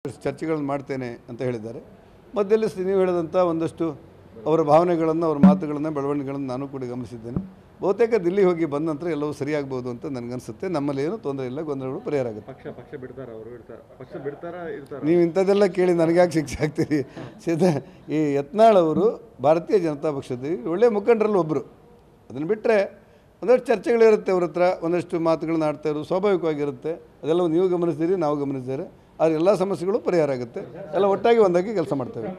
ಚರ್ಚೆಗಳನ್ನು ಮಾಡ್ತೇನೆ ಅಂತ ಹೇಳಿದ್ದಾರೆ ಮಧ್ಯದಲ್ಲಿ ಸ- ನೀವು ಹೇಳಿದಂಥ ಒಂದಷ್ಟು ಅವರ ಭಾವನೆಗಳನ್ನು ಅವರ ಮಾತುಗಳನ್ನು ಬೆಳವಣಿಗೆಗಳನ್ನು ನಾನು ಕೂಡ ಗಮನಿಸಿದ್ದೇನೆ ಬಹುತೇಕ ದಿಲ್ಲಿ ಹೋಗಿ ಬಂದ ನಂತರ ಎಲ್ಲವೂ ಸರಿಯಾಗ್ಬೋದು ಅಂತ ನನಗನ್ಸುತ್ತೆ ನಮ್ಮಲ್ಲಿ ಏನೂ ತೊಂದರೆ ಇಲ್ಲ ಗೊಂದಲಗಳು ಪರಿಹಾರ ಆಗುತ್ತೆ ಪಕ್ಷ ಪಕ್ಷ ಬಿಡ್ತಾರ ಅವರು ಇರ್ತಾರ ಪಕ್ಷ ಬಿಡ್ತಾರ ಇರ್ತಾರ ನೀವು ಇಂಥದ್ದೆಲ್ಲ ಕೇಳಿ ನನಗ್ಯಾಕೆ ಶಿಕ್ಷೆ ಆಗ್ತೀರಿ ಸೀದಾ ಈ ಯತ್ನಾಳ್ ಅವರು ಭಾರತೀಯ ಜನತಾ ಪಕ್ಷದ ಒಳ್ಳೆಯ ಮುಖಂಡರಲ್ಲಿ ಒಬ್ಬರು ಅದನ್ನು ಬಿಟ್ಟರೆ ಒಂದಷ್ಟು ಚರ್ಚೆಗಳಿರುತ್ತೆ ಅವ್ರ ಹತ್ರ ಒಂದಷ್ಟು ಮಾತುಗಳನ್ನ ಆಡ್ತಾ ಇರೋದು ಸ್ವಾಭಾವಿಕವಾಗಿರುತ್ತೆ ಅದೆಲ್ಲ ನೀವು ಗಮನಿಸ್ತೀರಿ ನಾವು ಗಮನಿಸಿದ್ದಾರೆ ಆದರೆ ಎಲ್ಲ ಸಮಸ್ಯೆಗಳು ಪರಿಹಾರ ಆಗುತ್ತೆ ಎಲ್ಲ ಒಟ್ಟಾಗಿ ಒಂದಾಗಿ ಕೆಲಸ ಮಾಡ್ತೇವೆ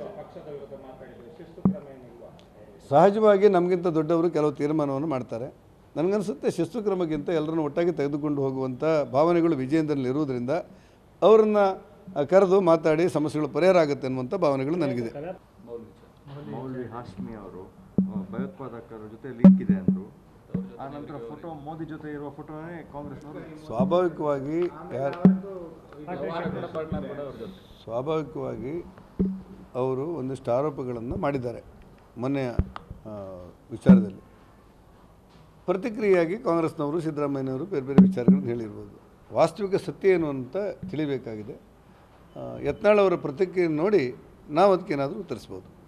ಸಹಜವಾಗಿ ನಮಗಿಂತ ದೊಡ್ಡವರು ಕೆಲವು ತೀರ್ಮಾನವನ್ನು ಮಾಡ್ತಾರೆ ನನಗನ್ಸುತ್ತೆ ಶಿಸ್ತು ಕ್ರಮಕ್ಕಿಂತ ಎಲ್ಲರನ್ನು ಒಟ್ಟಾಗಿ ತೆಗೆದುಕೊಂಡು ಹೋಗುವಂಥ ಭಾವನೆಗಳು ವಿಜಯೇಂದ್ರಲ್ಲಿ ಇರುವುದರಿಂದ ಅವರನ್ನು ಕರೆದು ಮಾತಾಡಿ ಸಮಸ್ಯೆಗಳು ಪರಿಹಾರ ಆಗುತ್ತೆ ಅನ್ನುವಂಥ ಭಾವನೆಗಳು ನನಗಿದೆ ಮೌಲ್ವಿ ಹಾಶ್ಮಿ ಅವರು ಆ, ಭಯೋತ್ಪಾದಕರ ಜೊತೆ ಲಿಂಕ್ ಇದೆ ಅಂದರು ಆ ನಂತರ ಫೋಟೋ ಮೋದಿ ಜೊತೆ ಇರುವ ಫೋಟೋನೇ ಕಾಂಗ್ರೆಸ್ನವರು ಸ್ವಾಭಾವಿಕವಾಗಿ ಯಾರು ಸ್ವಾಭಾವಿಕವಾಗಿ ಅವರು ಒಂದಿಷ್ಟು ಆರೋಪಗಳನ್ನು ಮಾಡಿದ್ದಾರೆ ಮೊನ್ನೆಯ ಆ, ವಿಚಾರದಲ್ಲಿ ಪ್ರತಿಕ್ರಿಯೆಯಾಗಿ ಕಾಂಗ್ರೆಸ್ನವರು ಸಿದ್ದರಾಮಯ್ಯನವರು ಬೇರೆ ಬೇರೆ ವಿಚಾರಗಳನ್ನು ಹೇಳಿರ್ಬೋದು ವಾಸ್ತವಿಕ ಸತ್ಯ ಏನು ಅಂತ ತಿಳಿಬೇಕಾಗಿದೆ ಆ, ಯತ್ನಾಳ್ ಅವರ ಪ್ರತಿಕ್ರಿಯೆ ನೋಡಿ ನಾವು ಅದಕ್ಕೇನಾದರೂ ಉತ್ತರಿಸ್ಬೋದು